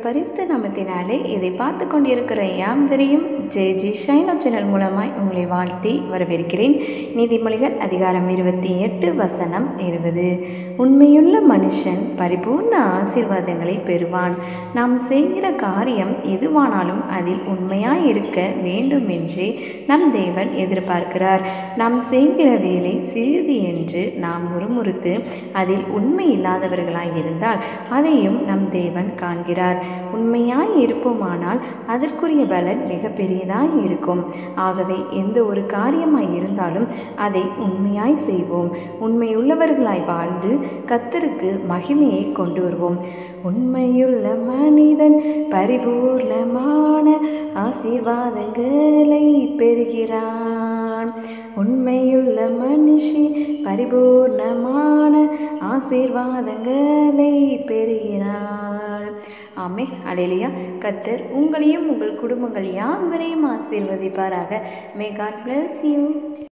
பரிசுத்த நாமத்தினாலே இதை பார்த்து கொண்டிருக்கிற யாவரையும் ஜே ஜி ஷைனோ சேனல் மூலமாய் உங்களை வாழ்த்தி வரவேற்கிறேன் நீதிமொழிகள் அதிகாரம் இருபத்தி எட்டு வசனம் இருபது உண்மையுள்ள மனுஷன் பரிபூர்ண ஆசீர்வாதங்களை பெறுவான் நாம் செய்கிற காரியம் எதுவானாலும் அதில் உண்மையாய் இருக்க வேண்டும் என்றே நம் தேவன் எதிர்பார்க்கிறார் நாம் செய்கிற வேலை சிறிது என்று நாம் முறுமுறுத்து அதில் உண்மை இல்லாதவர்களாய் இருந்தால் அதையும் நம் தேவன் காண்கிறார் உண்மையாய் இருப்போமானால் அதற்குரிய பலன் மிக பெரியதாய் இருக்கும் ஆகவே எந்த ஒரு காரியமாய் இருந்தாலும் அதை உண்மையாய் செய்வோம் உண்மையுள்ளவர்களாய் வாழ்ந்து கத்தருக்கு மகிமையை கொண்டு வருவோம் உண்மையுள்ள மனிதன் பரிபூர்ணமான ஆசீர்வாதங்களை பெறுகிறான் உண்மையுள்ள மனுஷி பரிபூர்ணமான ஆசீர்வாதங்களை பெறுகிறாள் ஆமே அடையிலையா கத்தர் உங்களையும் உங்கள் குடும்பங்கள் யாவரையும் ஆசீர்வதிப்பாராக மே காட் பிளஸ் யூ